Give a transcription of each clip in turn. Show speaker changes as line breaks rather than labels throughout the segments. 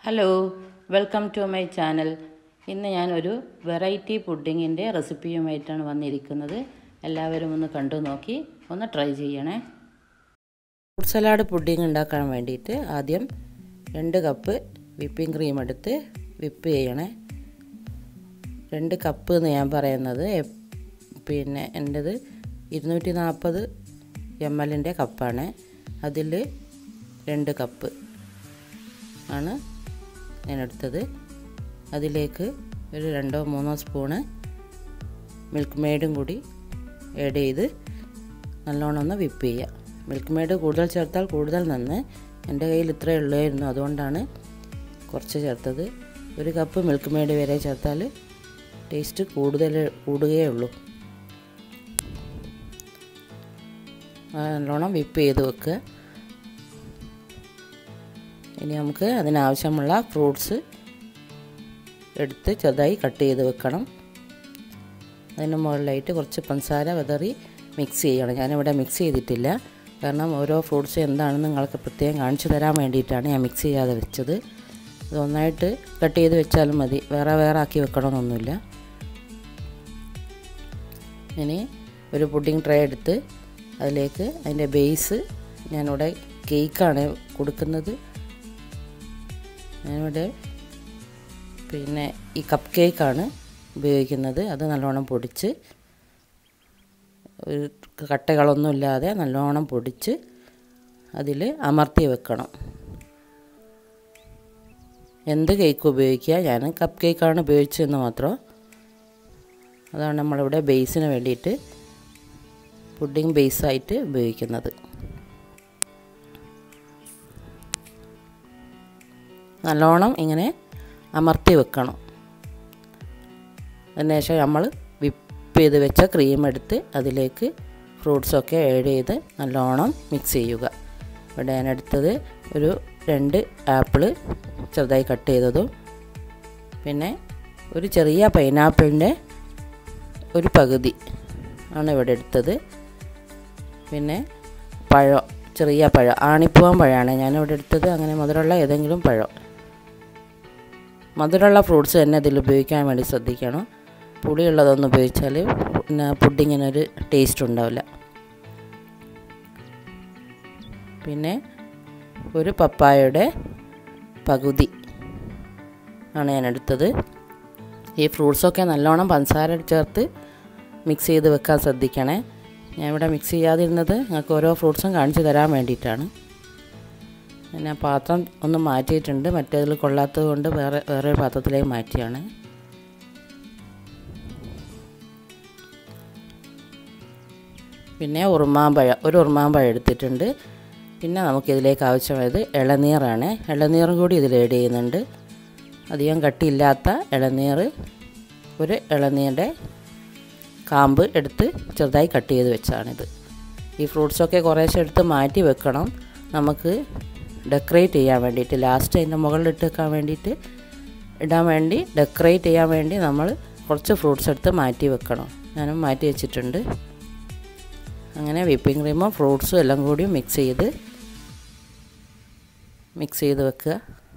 hello welcome to my channel ഇന്ന് ഞാൻ ഒരു വെറൈറ്റി പുഡിങ്ങിൻ്റെ റെസിപ്പിയുമായിട്ടാണ് വന്നിരിക്കുന്നത് എല്ലാവരും ഒന്ന് കണ്ടു നോക്കി ഒന്ന് ട്രൈ ചെയ്യണേ ഫ്രൂട്ട് സലാഡ് പുഡിങ് ഉണ്ടാക്കാൻ വേണ്ടിയിട്ട് ആദ്യം രണ്ട് കപ്പ് വിപ്പിംഗ് ക്രീം എടുത്ത് വിപ്പ് ചെയ്യണേ രണ്ട് കപ്പ് എന്ന് ഞാൻ പറയുന്നത് പിന്നെ എൻ്റെത് ഇരുന്നൂറ്റി നാൽപ്പത് എം എല്ലിൻ്റെ കപ്പാണ് അതിൽ രണ്ട് കപ്പ് ആണ് ഞാൻ എടുത്തത് അതിലേക്ക് ഒരു രണ്ടോ മൂന്നോ സ്പൂണ് മിൽക്ക് മെയ്ഡും കൂടി ആഡ് ചെയ്ത് നല്ലോണം ഒന്ന് വിപ്പ് ചെയ്യുക മിൽക്ക് മെയ്ഡ് കൂടുതൽ ചേർത്താൽ കൂടുതൽ നന്ന് എൻ്റെ കയ്യിൽ ഇത്രയേ ഉള്ളായിരുന്നു അതുകൊണ്ടാണ് കുറച്ച് ചേർത്തത് ഒരു കപ്പ് മിൽക്ക് മെയ്ഡ് വരെ ചേർത്താൽ ടേസ്റ്റ് കൂടുതൽ കൂടുകയേ ഉള്ളൂ നല്ലോണം വിപ്പ് ചെയ്ത് വെക്കുക ഇനി നമുക്ക് അതിനാവശ്യമുള്ള ഫ്രൂട്ട്സ് എടുത്ത് ചെറുതായി കട്ട് ചെയ്ത് വെക്കണം അതിന് മുകളിലായിട്ട് കുറച്ച് പഞ്ചസാര വിതറി മിക്സ് ചെയ്യണം ഞാനിവിടെ മിക്സ് ചെയ്തിട്ടില്ല കാരണം ഓരോ ഫ്രൂട്ട്സ് എന്താണെന്ന് നിങ്ങൾക്ക് പ്രത്യേകം കാണിച്ചു തരാൻ വേണ്ടിയിട്ടാണ് ഞാൻ മിക്സ് ചെയ്യാതെ വെച്ചത് ഇത് ഒന്നായിട്ട് കട്ട് ചെയ്ത് വെച്ചാലും മതി വേറെ വേറെ ആക്കി വെക്കണമെന്നൊന്നുമില്ല ഇനി ഒരു പുഡിംഗ് ട്രേ എടുത്ത് അതിലേക്ക് അതിൻ്റെ ബേസ് ഞാനിവിടെ കേക്കാണ് കൊടുക്കുന്നത് ഞാനിവിടെ പിന്നെ ഈ കപ്പ് കേക്കാണ് ഉപയോഗിക്കുന്നത് അത് നല്ലോണം പൊടിച്ച് ഒരു കട്ടകളൊന്നുമില്ലാതെ നല്ലോണം പൊടിച്ച് അതിൽ അമർത്തി വെക്കണം എന്ത് കേക്ക് ഉപയോഗിക്കുക ഞാൻ കപ്പ് കേക്കാണ് ഉപയോഗിച്ചതെന്ന് മാത്രം അതാണ് നമ്മളിവിടെ ബേസിന് വേണ്ടിയിട്ട് പുഡിംഗ് ബേസായിട്ട് ഉപയോഗിക്കുന്നത് നല്ലോണം ഇങ്ങനെ അമർത്തി വെക്കണം അതിനുശേഷം നമ്മൾ വിപ്പ് ചെയ്ത് വെച്ച ക്രീം എടുത്ത് അതിലേക്ക് ഫ്രൂട്ട്സൊക്കെ ആഡ് ചെയ്ത് നല്ലോണം മിക്സ് ചെയ്യുക ഇവിടെ ഞാൻ എടുത്തത് ഒരു രണ്ട് ആപ്പിൾ ചെറുതായി കട്ട് ചെയ്തതും പിന്നെ ഒരു ചെറിയ പൈനാപ്പിളിൻ്റെ ഒരു പകുതി ആണ് ഇവിടെ എടുത്തത് പിന്നെ പഴം ചെറിയ പഴം ആണിപ്പൂവൻ പഴമാണ് ഞാനിവിടെ എടുത്തത് അങ്ങനെ മധുരമുള്ള ഏതെങ്കിലും പഴം മധുരമുള്ള ഫ്രൂട്ട്സ് തന്നെ ഇതിൽ ഉപയോഗിക്കാൻ വേണ്ടി ശ്രദ്ധിക്കണം പുളിയുള്ളതൊന്നും ഉപയോഗിച്ചാൽ പിന്നെ പുഡിങ്ങിനൊരു ടേസ്റ്റ് ഉണ്ടാവില്ല പിന്നെ ഒരു പപ്പായയുടെ പകുതി ആണ് ഞാൻ എടുത്തത് ഈ ഫ്രൂട്ട്സൊക്കെ നല്ലോണം പഞ്ചസാര ചേർത്ത് മിക്സ് ചെയ്ത് വെക്കാൻ ശ്രദ്ധിക്കണേ ഞാൻ ഇവിടെ മിക്സ് ചെയ്യാതിരുന്നത് നിങ്ങൾക്ക് ഓരോ ഫ്രൂട്ട്സും കാണിച്ചു തരാൻ വേണ്ടിയിട്ടാണ് ഞാൻ പാത്രം ഒന്ന് മാറ്റിയിട്ടുണ്ട് മറ്റേതിൽ കൊള്ളാത്തത് കൊണ്ട് വേറെ വേറൊരു പാത്രത്തിലേക്ക് മാറ്റിയാണ് പിന്നെ ഉറുമാമ്പഴം ഒരു ഉറുമാമ്പഴം എടുത്തിട്ടുണ്ട് പിന്നെ നമുക്കിതിലേക്ക് ആവശ്യമായത് ഇളനീറാണ് ഇളനീറും കൂടി ഇതിൽ ആഡ് ചെയ്യുന്നുണ്ട് അധികം കട്ടിയില്ലാത്ത ഇളനീർ ഒരു ഇളനീരുടെ കാമ്പ് എടുത്ത് ചെറുതായി കട്ട് ചെയ്ത് വെച്ചാണിത് ഈ ഫ്രൂട്ട്സൊക്കെ കുറേശ്ശെ എടുത്ത് മാറ്റി വെക്കണം നമുക്ക് ഡെക്കറേറ്റ് ചെയ്യാൻ വേണ്ടിയിട്ട് ലാസ്റ്റ് അതിൻ്റെ മുകളിലിട്ട് വെക്കാൻ വേണ്ടിയിട്ട് ഇടാൻ വേണ്ടി ഡെക്കറേറ്റ് ചെയ്യാൻ വേണ്ടി നമ്മൾ കുറച്ച് ഫ്രൂട്ട്സ് എടുത്ത് മാറ്റി വെക്കണം ഞാനും മാറ്റി വെച്ചിട്ടുണ്ട് അങ്ങനെ വിപ്പിംഗ് ക്രീമും ഫ്രൂട്ട്സും എല്ലാം കൂടി മിക്സ് ചെയ്ത് മിക്സ് ചെയ്ത് വെക്കുക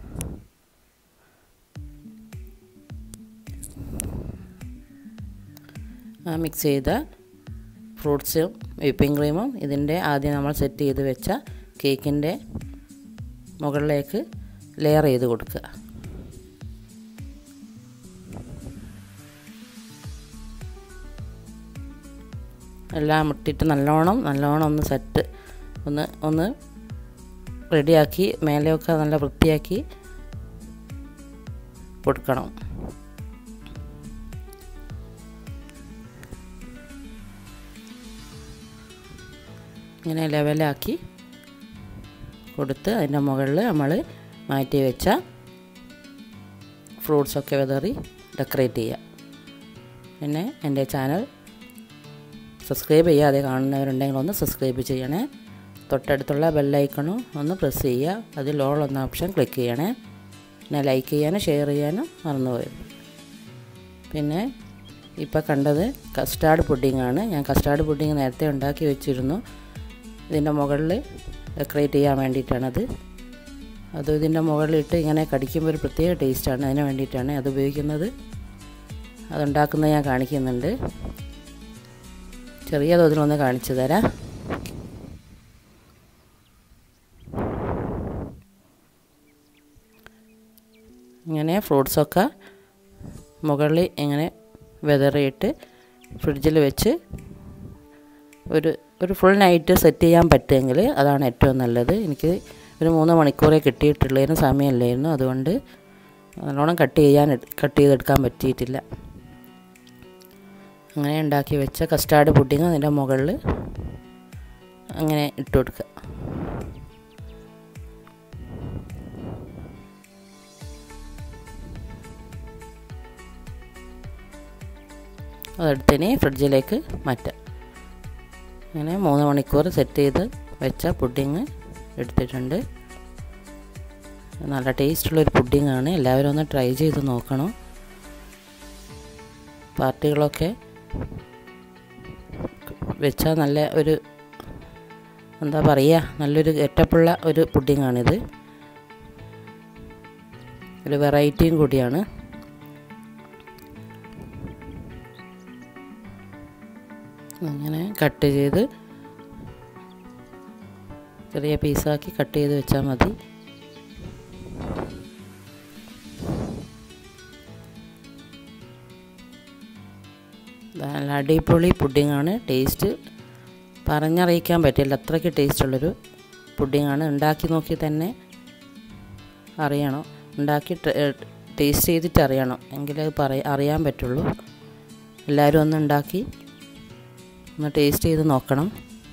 ആ മിക്സ് ചെയ്ത ഫ്രൂട്ട്സും വിപ്പിംഗ് ക്രീമും ഇതിൻ്റെ ആദ്യം നമ്മൾ സെറ്റ് ചെയ്ത് വെച്ച കേക്കിൻ്റെ മുകളിലേക്ക് ലെയർ ചെയ്ത് കൊടുക്കുക എല്ലാം ഇട്ടിട്ട് നല്ലോണം നല്ലോണം ഒന്ന് സെറ്റ് ഒന്ന് ഒന്ന് റെഡിയാക്കി മേലെയൊക്കെ നല്ല വൃത്തിയാക്കി കൊടുക്കണം ഇങ്ങനെ ലെവലാക്കി കൊടുത്ത് അതിൻ്റെ മുകളിൽ നമ്മൾ മാറ്റി വെച്ച ഫ്രൂട്ട്സൊക്കെ വിതറി ഡെക്കറേറ്റ് ചെയ്യുക പിന്നെ എൻ്റെ ചാനൽ സബ്സ്ക്രൈബ് ചെയ്യാതെ കാണുന്നവരുണ്ടെങ്കിൽ ഒന്ന് സബ്സ്ക്രൈബ് ചെയ്യണേ തൊട്ടടുത്തുള്ള ബെല്ലൈക്കണും ഒന്ന് പ്രസ് ചെയ്യുക അതിൽ ഓൾ എന്ന ഓപ്ഷൻ ക്ലിക്ക് ചെയ്യണേ പിന്നെ ലൈക്ക് ചെയ്യാനും ഷെയർ ചെയ്യാനും മറന്നുപോയത് പിന്നെ ഇപ്പോൾ കണ്ടത് കസ്റ്റാർഡ് പുഡിങ്ങാണ് ഞാൻ കസ്റ്റാർഡ് പുഡിങ് നേരത്തെ ഉണ്ടാക്കി വെച്ചിരുന്നു ഇതിൻ്റെ മുകളിൽ ഡെക്കറേറ്റ് ചെയ്യാൻ വേണ്ടിയിട്ടാണത് അത് ഇതിൻ്റെ മുകളിലിട്ട് ഇങ്ങനെ കടിക്കുമ്പോൾ ഒരു പ്രത്യേക ടേസ്റ്റാണ് അതിന് വേണ്ടിയിട്ടാണ് അത് ഉപയോഗിക്കുന്നത് അതുണ്ടാക്കുന്നത് ഞാൻ കാണിക്കുന്നുണ്ട് ചെറിയ തോതിലൊന്ന് കാണിച്ചു തരാം ഇങ്ങനെ ഫ്രൂട്ട്സൊക്കെ മുകളിൽ ഇങ്ങനെ വെതറിയിട്ട് ഫ്രിഡ്ജിൽ വെച്ച് ഒരു ഒരു ഫുൾ നൈറ്റ് സെറ്റ് ചെയ്യാൻ പറ്റുമെങ്കിൽ അതാണ് ഏറ്റവും നല്ലത് എനിക്ക് ഒരു മൂന്ന് മണിക്കൂറേ കിട്ടിയിട്ടുള്ളതിന് സമയമില്ലായിരുന്നു അതുകൊണ്ട് നല്ലോണം കട്ട് ചെയ്യാൻ കട്ട് ചെയ്തെടുക്കാൻ പറ്റിയിട്ടില്ല അങ്ങനെ ഉണ്ടാക്കി വെച്ച കസ്റ്റാർഡ് പുഡിങ് അതിൻ്റെ മുകളിൽ അങ്ങനെ ഇട്ട് കൊടുക്കുക അതെടുത്തിനി ഫ്രിഡ്ജിലേക്ക് മാറ്റാം അങ്ങനെ മൂന്ന് മണിക്കൂർ സെറ്റ് ചെയ്ത് വെച്ച പുഡിങ് എടുത്തിട്ടുണ്ട് നല്ല ടേസ്റ്റുള്ളൊരു പുഡിങ്ങാണ് എല്ലാവരും ഒന്ന് ട്രൈ ചെയ്ത് നോക്കണം പാർട്ടികളൊക്കെ വെച്ചാൽ നല്ല ഒരു എന്താ പറയുക നല്ലൊരു ഗെറ്റപ്പുള്ള ഒരു പുഡിങ്ങാണിത് ഒരു വെറൈറ്റിയും കൂടിയാണ് അങ്ങനെ കട്ട് ചെയ്ത് ചെറിയ പീസാക്കി കട്ട് ചെയ്ത് വെച്ചാൽ മതി നല്ല അടിപൊളി പുഡിങ്ങാണ് ടേസ്റ്റ് പറഞ്ഞറിയിക്കാൻ പറ്റില്ല അത്രയ്ക്ക് ടേസ്റ്റുള്ളൊരു പുഡിങ്ങാണ് ഉണ്ടാക്കി നോക്കി തന്നെ അറിയണം ഉണ്ടാക്കി ടേസ്റ്റ് ചെയ്തിട്ട് അറിയണം എങ്കിലേ അത് പറ അറിയാൻ പറ്റുള്ളൂ എല്ലാവരും ഒന്ന് ഉണ്ടാക്കി ഒന്ന് ടേസ്റ്റ് ചെയ്ത് നോക്കണം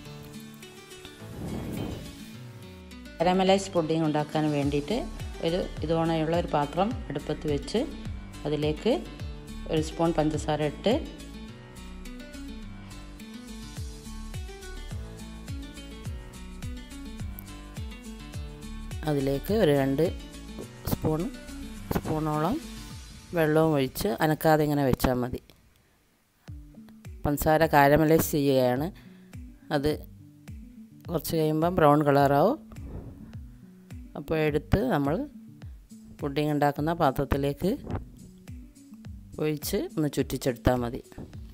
കാരമലൈസ് പുഡിംഗ് ഉണ്ടാക്കാൻ വേണ്ടിയിട്ട് ഒരു ഇതുപോലെയുള്ള ഒരു പാത്രം അടുപ്പത്ത് വെച്ച് അതിലേക്ക് ഒരു സ്പൂൺ പഞ്ചസാര ഇട്ട് അതിലേക്ക് ഒരു രണ്ട് സ്പൂൺ സ്പൂണോളം വെള്ളവും ഒഴിച്ച് അനക്കാതെ ഇങ്ങനെ വെച്ചാൽ മതി പഞ്ചസാര കാരമലൈസ് ചെയ്യുകയാണ് അത് കുറച്ച് കഴിയുമ്പം ബ്രൗൺ കളറാവും അപ്പോൾ എടുത്ത് നമ്മൾ പുഡിംഗ് ഉണ്ടാക്കുന്ന പാത്രത്തിലേക്ക് ഒഴിച്ച് ഒന്ന് ചുറ്റിച്ചെടുത്താൽ മതി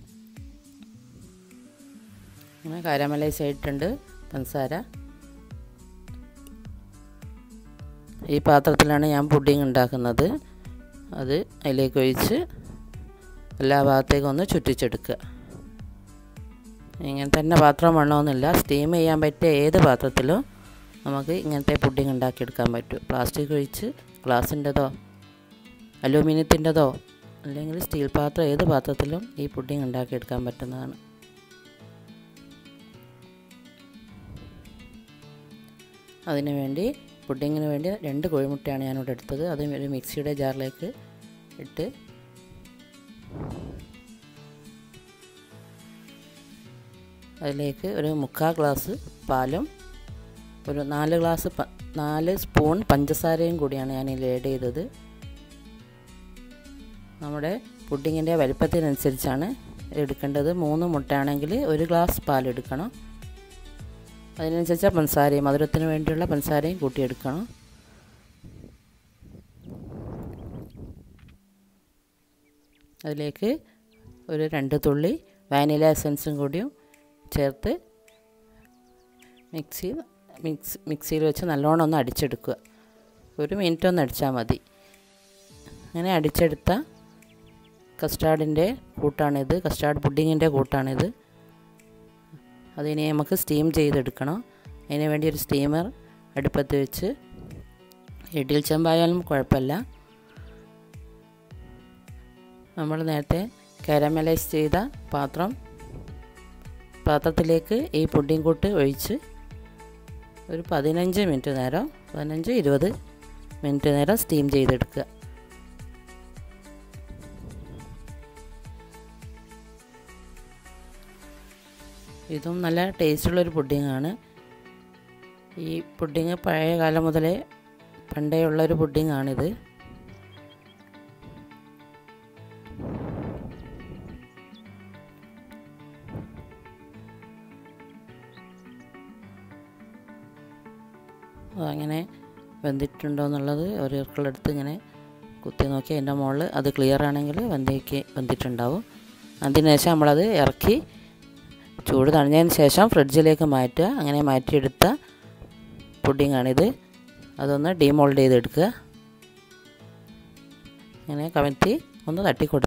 അങ്ങനെ കാരമലൈസ് ആയിട്ടുണ്ട് പഞ്ചസാര ഈ പാത്രത്തിലാണ് ഞാൻ പുഡിംഗ് ഉണ്ടാക്കുന്നത് അത് അതിലേക്ക് ഒഴിച്ച് എല്ലാ ഭാഗത്തേക്കും ഒന്ന് ചുറ്റിച്ചെടുക്കുക ഇങ്ങനെ തന്നെ പാത്രം വേണമെന്നില്ല സ്റ്റീം ചെയ്യാൻ പറ്റിയ ഏത് പാത്രത്തിലും നമുക്ക് ഇങ്ങനത്തെ പുഡിംഗ് ഉണ്ടാക്കിയെടുക്കാൻ പറ്റും പ്ലാസ്റ്റിക് ഒഴിച്ച് ഗ്ലാസിൻ്റെതോ അലൂമിനിയത്തിൻ്റെതോ അല്ലെങ്കിൽ സ്റ്റീൽ പാത്രം ഏത് പാത്രത്തിലും ഈ പുഡിംഗ് ഉണ്ടാക്കിയെടുക്കാൻ പറ്റുന്നതാണ് അതിനു വേണ്ടി പുഡിങ്ങിന് വേണ്ടി രണ്ട് കോഴിമുട്ടയാണ് ഞാനിവിടെ എടുത്തത് അത് ഒരു മിക്സിയുടെ ജാറിലേക്ക് ഇട്ട് അതിലേക്ക് ഒരു മുക്കാൽ ഗ്ലാസ് പാലും ഒരു നാല് ഗ്ലാസ് നാല് സ്പൂൺ പഞ്ചസാരയും കൂടിയാണ് ഞാൻ ഇതിൽ ആഡ് ചെയ്തത് നമ്മുടെ പുഡിങ്ങിൻ്റെ വലിപ്പത്തിനനുസരിച്ചാണ് എടുക്കേണ്ടത് മൂന്ന് മുട്ടയാണെങ്കിൽ ഒരു ഗ്ലാസ് പാലെടുക്കണം അതിനനുസരിച്ച് പഞ്ചസാരയും മധുരത്തിന് വേണ്ടിയുള്ള പഞ്ചസാരയും കൂട്ടിയെടുക്കണം അതിലേക്ക് ഒരു രണ്ട് തുള്ളി വാനില എസൻസും കൂടിയും ചേർത്ത് മിക്സി മിക്സ് മിക്സിയിൽ വെച്ച് നല്ലോണം ഒന്ന് അടിച്ചെടുക്കുക ഒരു മിനിറ്റ് ഒന്ന് അടിച്ചാൽ മതി അങ്ങനെ അടിച്ചെടുത്ത കസ്റ്റാർഡിൻ്റെ കൂട്ടാണിത് കസ്റ്റാർഡ് പുഡിങ്ങിൻ്റെ കൂട്ടാണിത് അതിനെ നമുക്ക് സ്റ്റീം ചെയ്തെടുക്കണം അതിന് വേണ്ടി ഒരു സ്റ്റീമർ അടുപ്പത്ത് വെച്ച് ഇഡിൽ ചെമ്പായാലും കുഴപ്പമില്ല നമ്മൾ നേരത്തെ കാരമലൈസ് ചെയ്ത പാത്രം പാത്രത്തിലേക്ക് ഈ പുഡിംഗ് കൂട്ട് ഒഴിച്ച് ഒരു പതിനഞ്ച് മിനിറ്റ് നേരം പതിനഞ്ച് ഇരുപത് മിനിറ്റ് നേരം സ്റ്റീം ചെയ്തെടുക്കുക ഇതും നല്ല ടേസ്റ്റുള്ളൊരു പുഡിങ്ങാണ് ഈ പുഡിങ് പഴയ കാലം മുതലേ പണ്ടേ ഉള്ളൊരു പുഡിങ്ങാണിത് അങ്ങനെ വെന്തിട്ടുണ്ടോ എന്നുള്ളത് ഓരോരുക്കളെടുത്ത് ഇങ്ങനെ കുത്തി നോക്കി അതിൻ്റെ മുകളിൽ അത് ക്ലിയർ ആണെങ്കിൽ വെന്തേക്ക് വെന്തിട്ടുണ്ടാവും അതിന് ശേഷം നമ്മളത് ഇറക്കി ചൂട് തണിഞ്ഞതിന് ശേഷം ഫ്രിഡ്ജിലേക്ക് മാറ്റുക അങ്ങനെ മാറ്റിയെടുത്ത പുഡിങ്ങാണിത് അതൊന്ന് ഡീമോൾഡ് ചെയ്തെടുക്കുക ഇങ്ങനെ കമഴ്ത്തി ഒന്ന് തട്ടി കൊടുത്ത്